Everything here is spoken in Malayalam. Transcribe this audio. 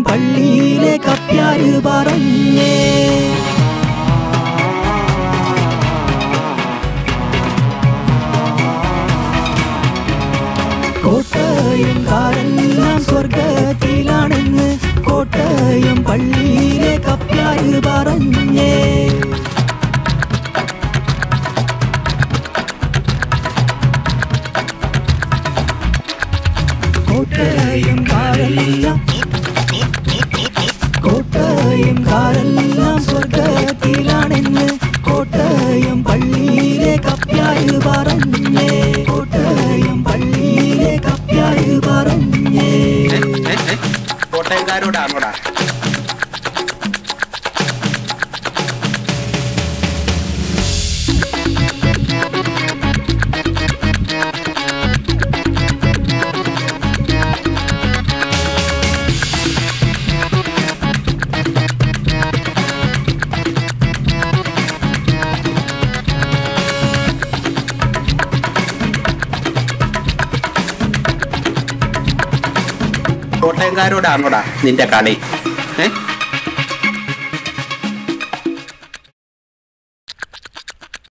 പള്ളിയിലെ കപ്പ്യാര് പറഞ്ഞേ കോട്ടയം കാരെല്ലാം സ്വർഗത്തിലാണെന്ന് കോട്ടയം പള്ളിയിലെ കപ്പ്യാര് പറഞ്ഞേ കോട്ടയം കാരെല്ലാം കോട്ടയം കാരെല്ലാം സ്വർഗത്തിലാണെന്ന് കോട്ടയം പള്ളിയിലെ കപ്പ്യാര് പറഞ്ഞേ കോട്ടയം പള്ളിയിലെ കപ്പ്യാര് പറഞ്ഞേ ഏ, ഏ, ഏ, കോട്ടയംകാരോടാണോടാ കോട്ടയംകാരോടാണോടാ നിന്റെ കളി ഏ